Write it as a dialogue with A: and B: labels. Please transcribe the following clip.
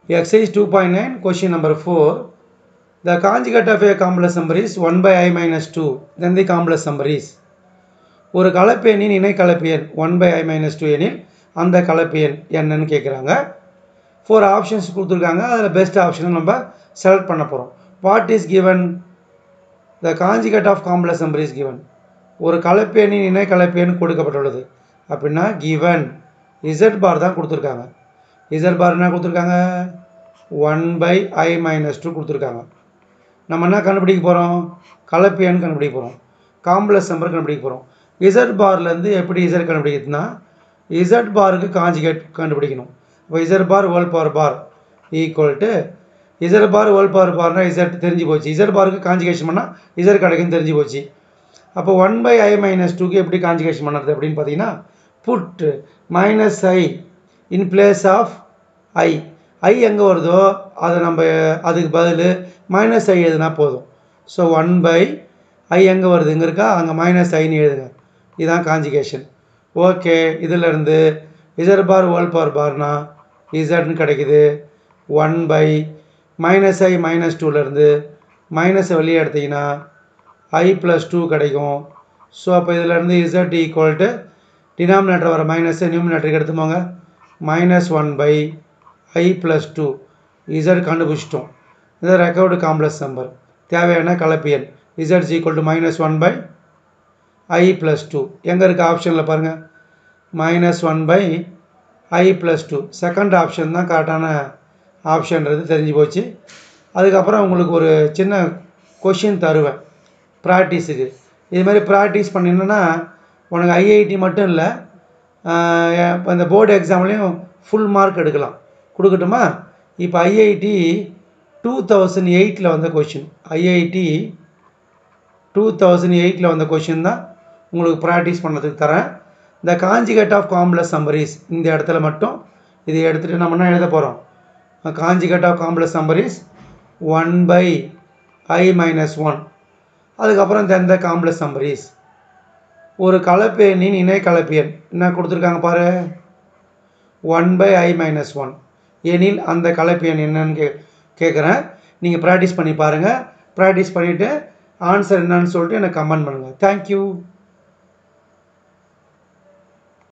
A: Exercise 2.9, question number 4. The conjugate of a complex number is 1 by i minus 2. Then the complex number is. ஒரு கலப்பு எண்ணின் இணை கலப்பு எண் one by i minus two எண்ணில் அந்த கலப்பு எண் என்னன்னு கேட்குறாங்க ஃபோர் ஆப்ஷன்ஸ் கொடுத்துருக்காங்க அதில் பெஸ்ட் ஆப்ஷனை நம்ம செலக்ட் பண்ண போகிறோம் what is given the conjugate of complex number is given ஒரு கலப்பு எண்ணின் இணை கலப்பு எண் கொடுக்கப்பட்டுள்ளது அப்படின்னா given இசட் பார் தான் கொடுத்துருக்காங்க இசட் பார் என்ன கொடுத்துருக்காங்க one by i minus two கொடுத்துருக்காங்க நம்ம என்ன கண்டுபிடிக்க போகிறோம் கலப்பு எண் கண்டுபிடிக்க போகிறோம் காம்ப்ளெக்ஸ் நம்பர் கண்டுபிடிக்க போகிறோம் இசட் பார்லேருந்து எப்படி இசட் கண்டுபிடிக்கிறதுனா இசட் பாருக்கு காஞ்சிகேட் கண்டுபிடிக்கணும் இப்போ z bar world power bar equal to z bar world power பார்னா இசட் தெரிஞ்சு போச்சு இசட் பாருக்கு காஞ்சிகேஷன் பண்ணால் இசட் கிடைக்குன்னு தெரிஞ்சு போச்சு அப்போ ஒன் பை ஐ மைனஸ் டூக்கு எப்படி காஞ்சிகேஷன் பண்ணுறது அப்படின்னு பார்த்தீங்கன்னா put minus i in place of i i எங்கே வருதோ அதை நம்ம அதுக்கு பதில் மைனஸ் ஐ எழுதுனா போதும் ஸோ ஒன் பை ஐ எங்கே வருது இங்கே இருக்கா அங்கே மைனஸ் ஐன்னு எழுதுங்க இதுதான் காஞ்சிகேஷன் ஓகே இதிலேருந்து இசட் பார் வேர்ல்ட் பவர் பார்னா இசட்னு கிடைக்குது one by minus i minus டூலேருந்து மைனஸை வெளியே எடுத்தீங்கன்னா ஐ ப்ளஸ் டூ கிடைக்கும் ஸோ அப்போ இதிலேருந்து இசட் ஈக்குவல் டு டினாமினேட்டர் வர மைனஸை நியூமினேட்டருக்கு எடுத்துப்போங்க minus one by i plus two z கண்டுபிடிச்சிட்டோம் இது ரெக்கவர்டு காம்ப்ளெக்ஸ் நம்பர் தேவையான கலப்பு எண் z equal to minus one by i plus two எங்கே இருக்குது ஆப்ஷனில் பாருங்கள் minus one by i plus two second option தான் கரெக்டான ஆப்ஷன்றது தெரிஞ்சு போச்சு அதுக்கப்புறம் உங்களுக்கு ஒரு சின்ன கொஷின் தருவேன் ப்ராக்டிஸுக்கு இது மாதிரி ப்ராக்டிஸ் பண்ணினா உனக்கு ஐஐடி மட்டும் இல்லை இப்போ இந்த போர்டு எக்ஸாம்லேயும் ஃபுல் மார்க் எடுக்கலாம் கொடுக்கட்டுமா இப்போ ஐஐடி டூ தௌசண்ட் எயிட்டில் வந்த கொஷின் ஐஐடி டூ தௌசண்ட் எயிட்டில் வந்த கொஷின் தான் உங்களுக்கு ப்ராக்டிஸ் பண்ணுறதுக்கு தரேன் இந்த காஞ்சிகேட் ஆஃப் காம்ப்ளெக்ஸ் நம்பரிஸ் இந்த இடத்துல மட்டும் இதை எடுத்துகிட்டு நம்ம என்ன எழுத போகிறோம் conjugate of complex number is one by i minus one அதுக்கப்புறம் தெந்த காம்ப்ளெக்ஸ் நம்பரிஸ் ஒரு கலப்பு எண்ணின் இணை கலப்பு எண் என்ன கொடுத்துருக்காங்க பாரு one by i minus one எனில் அந்த கலப்பு எண் என்னன்னு கே கேட்குறேன் நீங்கள் ப்ராக்டிஸ் பண்ணி பாருங்கள் ப்ராக்டிஸ் பண்ணிவிட்டு ஆன்சர் என்னன்னு சொல்லிட்டு எனக்கு கமெண்ட் பண்ணுங்கள் தேங்க்யூ